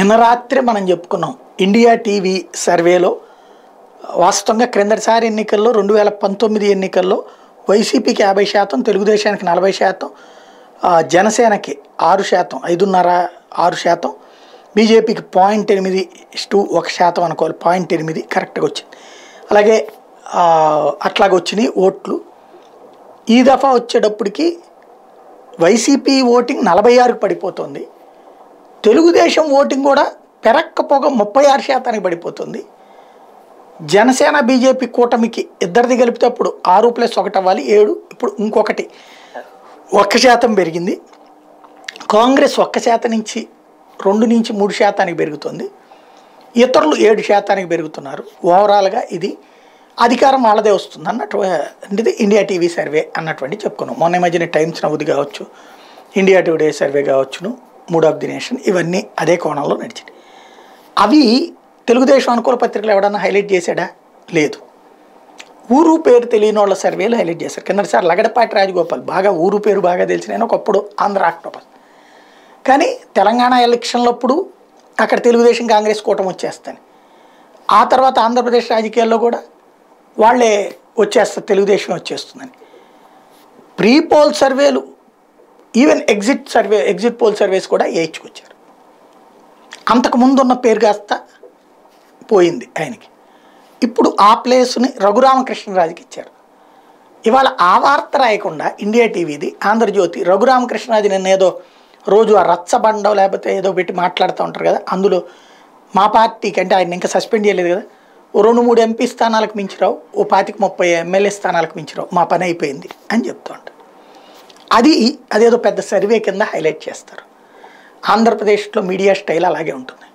నిన్న రాత్రి మనం చెప్పుకున్నాం ఇండియా టీవీ సర్వేలో వాస్తవంగా క్రిందటిసారి ఎన్నికల్లో రెండు వేల పంతొమ్మిది ఎన్నికల్లో వైసీపీకి యాభై శాతం తెలుగుదేశానికి నలభై శాతం ఆ, జనసేనకి ఆరు శాతం ఐదున్నర ఆరు శాతం బీజేపీకి పాయింట్ ఎనిమిది టు ఒక శాతం అనుకోవాలి పాయింట్ ఎనిమిది కరెక్ట్గా వచ్చింది అలాగే ఆ, అట్లాగే వచ్చినాయి ఓట్లు ఈ దఫా వచ్చేటప్పటికి వైసీపీ ఓటింగ్ నలభై ఆరుకు పడిపోతుంది తెలుగుదేశం ఓటింగ్ కూడా పెరక్కపోగా ముప్పై ఆరు శాతానికి పడిపోతుంది జనసేన బీజేపీ కూటమికి ఇద్దరిది కలిపితే అప్పుడు ఆరు ప్లస్ ఒకటి అవ్వాలి ఏడు ఇప్పుడు ఇంకొకటి ఒక్క శాతం పెరిగింది కాంగ్రెస్ ఒక్క శాతం నుంచి రెండు నుంచి మూడు శాతానికి పెరుగుతుంది ఇతరులు ఏడు శాతానికి పెరుగుతున్నారు ఓవరాల్గా ఇది అధికారం వాళ్ళదే వస్తుంది అన్నట్టు ఇది ఇండియా టీవీ సర్వే అన్నటువంటి చెప్పుకున్నాం మొన్న ఈ మధ్యన టైమ్స్ నవ్వుది కావచ్చు ఇండియా టుడే సర్వే కావచ్చును మూడ్ ఆఫ్ ది నేషన్ ఇవన్నీ అదే కోణంలో నడిచినాయి అవి తెలుగుదేశం అనుకూల పత్రికలు ఎవడన్నా హైలైట్ చేశాడా లేదు ఊరు పేరు తెలియని వాళ్ళ సర్వేలు హైలైట్ చేశారు కిందసారి లగడపాటి రాజగోపాల్ బాగా ఊరు పేరు బాగా తెలిసిన ఒకప్పుడు ఆంధ్ర ఆక్టోపస్ కానీ తెలంగాణ ఎలక్షన్లప్పుడు అక్కడ తెలుగుదేశం కాంగ్రెస్ కూటమి వచ్చేస్తాను ఆ తర్వాత ఆంధ్రప్రదేశ్ రాజకీయాల్లో కూడా వాళ్ళే వచ్చేస్తారు తెలుగుదేశం వచ్చేస్తుందని ప్రీ పోల్ సర్వేలు even exit survey exit poll surveys కూడా వేయించుకొచ్చారు అంతకు ముందు ఉన్న పేరు కాస్త పోయింది ఆయనకి ఇప్పుడు ఆ ప్లేస్ని రఘురామకృష్ణరాజుకి ఇచ్చారు ఇవాళ ఆ వార్త రాయకుండా ఇండియా టీవీది ఆంధ్రజ్యోతి రఘురామకృష్ణరాజు నిన్న ఏదో రోజు ఆ రచ్చబండో లేకపోతే ఏదో పెట్టి మాట్లాడుతూ ఉంటారు కదా అందులో మా పార్టీకి అంటే ఆయన ఇంకా సస్పెండ్ చేయలేదు కదా ఓ రెండు మూడు ఎంపీ స్థానాలకు మించిరావు ఓ పాతిక ముప్పై ఎమ్మెల్యే స్థానాలకు మించిరావు మా పని అయిపోయింది అని చెప్తూ ఉంటారు అది అదేదో పెద్ద సర్వే కింద హైలైట్ చేస్తారు ఆంధ్రప్రదేశ్లో మీడియా స్టైల్ అలాగే ఉంటుంది